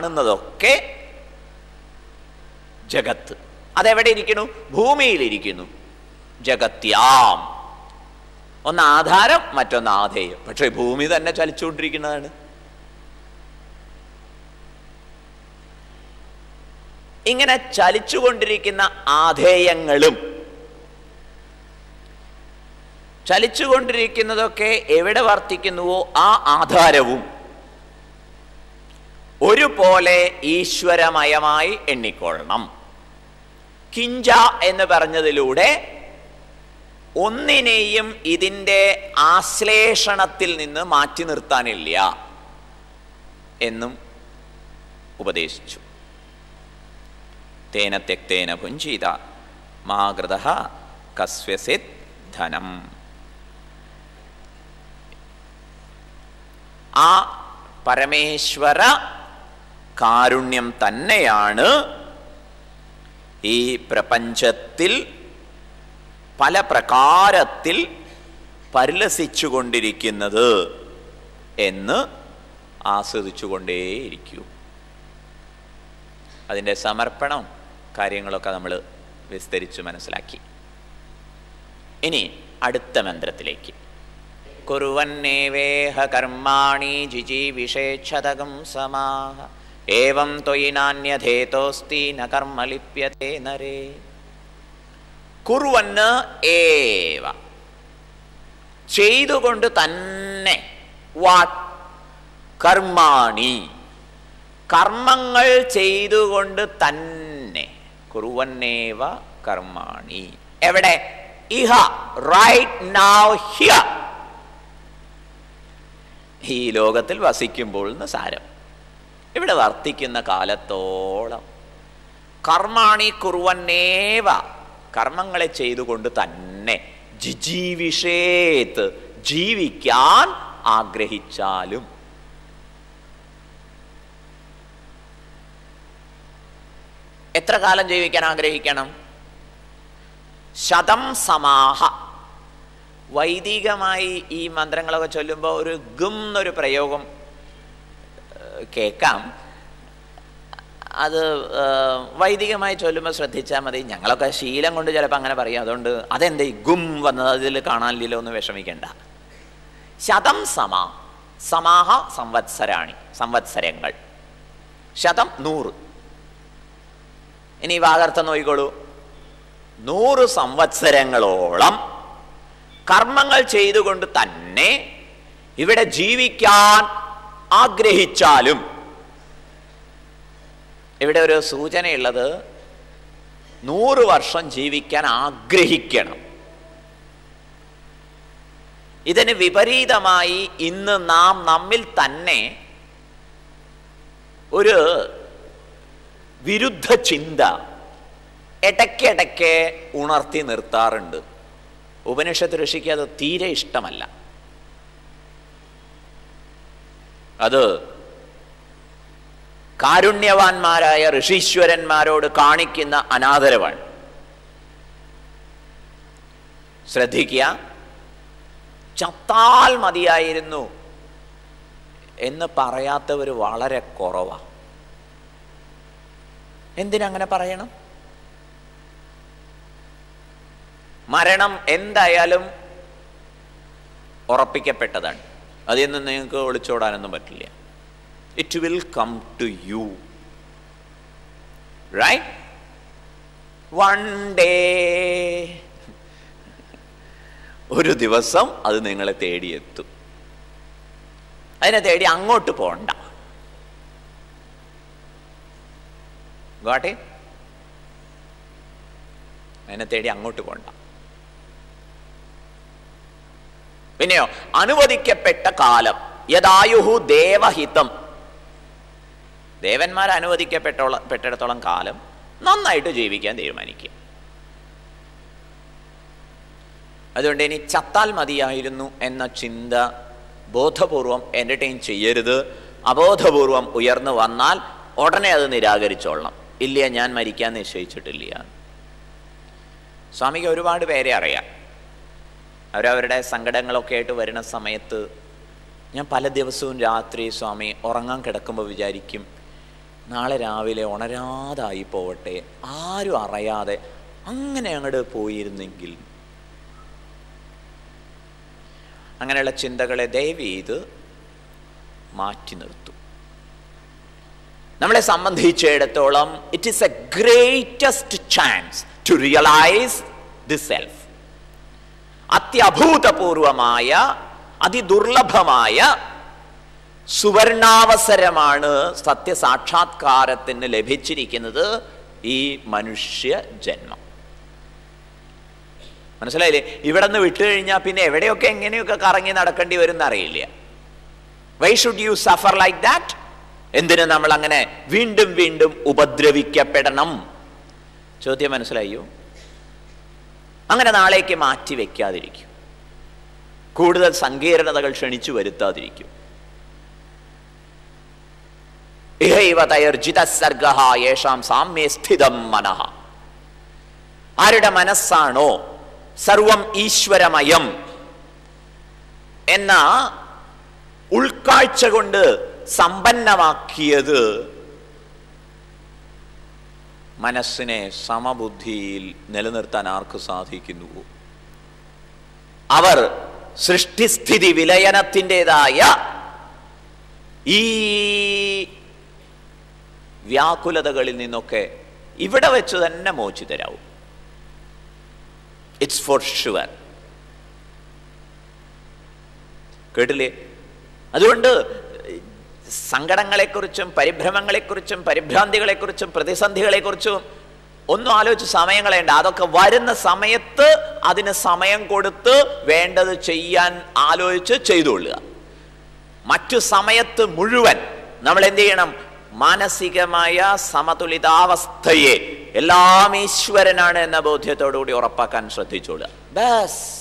കാണുന്നതൊക്കെ ജഗത്ത് അതെവിടെ ഇരിക്കുന്നു ഭൂമിയിലിരിക്കുന്നു ജഗത്യാം ഒന്ന് ആധാരം മറ്റൊന്ന് ആധേയം പക്ഷെ ഭൂമി തന്നെ ചലിച്ചുകൊണ്ടിരിക്കുന്നതാണ് ഇങ്ങനെ ചലിച്ചുകൊണ്ടിരിക്കുന്ന ആധേയങ്ങളും ചലിച്ചുകൊണ്ടിരിക്കുന്നതൊക്കെ എവിടെ വർത്തിക്കുന്നുവോ ആ ആധാരവും ഒരുപോലെ ഈശ്വരമയമായി എണ്ണിക്കൊള്ളണം കിഞ്ച എന്ന് പറഞ്ഞതിലൂടെ ഒന്നിനെയും ഇതിൻ്റെ ആശ്ലേഷണത്തിൽ നിന്ന് മാറ്റി നിർത്താനില്ല എന്നും ഉപദേശിച്ചു തേന തെക്തേന പുഞ്ചിത മാകൃത കസ്വസിത് ധനം ആ പരമേശ്വര കാരുണ്യം തന്നെയാണ് ഈ പ്രപഞ്ചത്തിൽ പല പ്രകാരത്തിൽ പരിലസിച്ചുകൊണ്ടിരിക്കുന്നത് എന്ന് ആസ്വദിച്ചുകൊണ്ടേയിരിക്കൂ അതിൻ്റെ സമർപ്പണം കാര്യങ്ങളൊക്കെ നമ്മൾ വിസ്തരിച്ച് മനസ്സിലാക്കി ഇനി അടുത്ത മന്ത്രത്തിലേക്ക് കുറുവന്നേവേഹ കർമാണി ജിജീവിഷേച്ഛതകം സമാഹ ഏവം ത്വയി നാന്യധേതോസ്തി ന കർമ്മ ലിപ്യത്തെ നരേ കുറുവന്ന് ഏവ ചെയ്തുകൊണ്ട് തന്നെ വാട്ട് കർമാണി കർമ്മങ്ങൾ ചെയ്തുകൊണ്ട് തന്നെ കുറുവന്നേവ കർമാണി എവിടെ ഇഹ റൈറ്റ് നൗ ഹിയ ഈ ലോകത്തിൽ വസിക്കുമ്പോൾ എന്ന് സാരം ഇവിടെ വർത്തിക്കുന്ന കാലത്തോളം കർമാണി കുറുവന്നേവ കർമ്മങ്ങളെ ചെയ്തുകൊണ്ട് തന്നെ ജിജീവിഷേത്ത് ജീവിക്കാൻ ആഗ്രഹിച്ചാലും എത്ര കാലം ജീവിക്കാൻ ആഗ്രഹിക്കണം ശതം സമാഹ വൈദികമായി ഈ മന്ത്രങ്ങളൊക്കെ ചൊല്ലുമ്പോൾ ഒരു ഗും എന്നൊരു പ്രയോഗം ഏഹ്, കേൾക്കാം അത് ഏഹ്, വൈദികമായി ചൊല്ലുമ്പോൾ ശ്രദ്ധിച്ചാൽ മതി ഞങ്ങളൊക്കെ ശീലം കൊണ്ട് ചിലപ്പോൾ അങ്ങനെ പറയും അതുകൊണ്ട് അതെന്താ ഈ ഗും വന്നത് അതിൽ കാണാനില്ലല്ലോ എന്ന് വിഷമിക്കേണ്ട ശതം സമ സമാഹ സംവത്സരാണി സംവത്സരങ്ങൾ ശതം നൂറ് ഇനി വാകർത്തം നോക്കിക്കോളൂ നൂറ് സംവത്സരങ്ങളോളം കർമ്മങ്ങൾ ചെയ്തുകൊണ്ട് തന്നെ ഇവിടെ ജീവിക്കാൻ ആഗ്രഹിച്ചാലും ഇവിടെ ഒരു സൂചനയുള്ളത് നൂറ് വർഷം ജീവിക്കാൻ ആഗ്രഹിക്കണം ഇതിന് വിപരീതമായി ഇന്ന് നാം നമ്മിൽ തന്നെ ഒരു വിരുദ്ധ ചിന്ത ഇടയ്ക്കിടയ്ക്ക് ഉണർത്തി നിർത്താറുണ്ട് ഉപനിഷത്ത് ഋഷിക്ക് അത് തീരെ ഇഷ്ടമല്ല അത് കാരുണ്യവാന്മാരായ ഋഷീശ്വരന്മാരോട് കാണിക്കുന്ന അനാദരവാണ് ശ്രദ്ധിക്കുക ചത്താൽ മതിയായിരുന്നു എന്ന് പറയാത്തവർ വളരെ കുറവാണ് എന്തിനങ്ങനെ പറയണം മരണം എന്തായാലും ഉറപ്പിക്കപ്പെട്ടതാണ് അതിൽ നിന്ന് നിങ്ങൾക്ക് ഒളിച്ചോടാനൊന്നും പറ്റില്ല it will come to you right one day ഒരു ദിവസം അത് നിങ്ങളെ തേടിയെത്തും അതിനെ തേടി അങ്ങോട്ട് പോണ്ട ഗോട്ടെ അതിനെ തേടി അങ്ങോട്ട് പോണ്ട പിന്നെയോ അനുവദിക്കപ്പെട്ട കാലം യഥായുഹു ദേവഹിതം ദേവന്മാർ അനുവദിക്കപ്പെട്ടോളം പെട്ടിടത്തോളം കാലം നന്നായിട്ട് ജീവിക്കാൻ തീരുമാനിക്കുക അതുകൊണ്ട് ഇനി ചത്താൽ മതിയായിരുന്നു എന്ന ചിന്ത ബോധപൂർവം എൻ്റർടൈൻ ചെയ്യരുത് അബോധപൂർവം ഉയർന്നു വന്നാൽ ഉടനെ അത് നിരാകരിച്ചോളണം ഇല്ല ഞാൻ മരിക്കാൻ നിശ്ചയിച്ചിട്ടില്ല സ്വാമിക്ക് ഒരുപാട് പേരെ അറിയാം അവരവരുടെ സങ്കടങ്ങളൊക്കെ ആയിട്ട് വരുന്ന സമയത്ത് ഞാൻ പല ദിവസവും രാത്രി സ്വാമി ഉറങ്ങാൻ കിടക്കുമ്പോൾ വിചാരിക്കും നാളെ രാവിലെ ഉണരാതായി പോവട്ടെ ആരും അറിയാതെ അങ്ങനെ അങ്ങോട്ട് പോയിരുന്നെങ്കിൽ അങ്ങനെയുള്ള ചിന്തകളെ ദയവ് ചെയ്ത് മാറ്റി നിർത്തും നമ്മളെ സംബന്ധിച്ചിടത്തോളം it is a greatest chance to realise the self അത്യഭൂതപൂർവമായ അതിദുർലഭമായ സുവർണാവസരമാണ് സത്യസാക്ഷാത്കാരത്തിന് ലഭിച്ചിരിക്കുന്നത് ഈ മനുഷ്യ ജന്മം മനസ്സിലായില്ലേ ഇവിടെ നിന്ന് വിട്ടു കഴിഞ്ഞാൽ പിന്നെ എവിടെയൊക്കെ എങ്ങനെയൊക്കെ കറങ്ങി നടക്കേണ്ടി വരും എന്നറിയില്ല why should you suffer like that എന്തിനു നമ്മൾ അങ്ങനെ വീണ്ടും വീണ്ടും ഉപദ്രവിക്കപ്പെടണം ചോദ്യം മനസ്സിലായോ അങ്ങനെ നാളേക്ക് മാറ്റി വെക്കാതിരിക്കും കൂടുതൽ സങ്കീർണതകൾ ക്ഷണിച്ചു വരുത്താതിരിക്കും ഇഹൈവ തയർജിത സർഗ യേഷാം സാമ്യേ സ്ഥിതം മനഃ ആരുടെ മനസ്സാണോ സർവം ഈശ്വരമയം എന്ന ഉൾക്കാഴ്ച കൊണ്ട് സമ്പന്നമാക്കിയത് മനസ്സിനെ സമബുദ്ധിയിൽ നിലനിർത്താൻ ആർക്ക് സാധിക്കുന്നുവോ അവർ സൃഷ്ടിസ്ഥിതി വിലയനത്തിൻ്റെതായ ഈ വ്യാകുലതകളിൽ നിന്നൊക്കെ ഇവിടെ വെച്ച് തന്നെ മോചിതരാവും ഇറ്റ്സ് ഫോർ ഷുവർ കേട്ടില്ലേ അതുകൊണ്ട് സങ്കടങ്ങളെക്കുറിച്ചും പരിഭ്രമങ്ങളെക്കുറിച്ചും പരിഭ്രാന്തികളെക്കുറിച്ചും പ്രതിസന്ധികളെക്കുറിച്ചും ഒന്നും ആലോചിച്ച് സമയം കളയണ്ട അതൊക്കെ വരുന്ന സമയത്ത് അതിന് സമയം കൊടുത്ത് വേണ്ടത് ചെയ്യാൻ ആലോചിച്ച് ചെയ്തുകൊള്ളുക മറ്റു സമയത്ത് മുഴുവൻ നമ്മൾ എന്ത് ചെയ്യണം മാനസികമായ സമതുലിതാവസ്ഥയെ എല്ലാം ഈശ്വരനാണ് എന്ന ബോധ്യത്തോടുകൂടി ഉറപ്പാക്കാൻ ശ്രദ്ധിച്ചോളുക ബസ്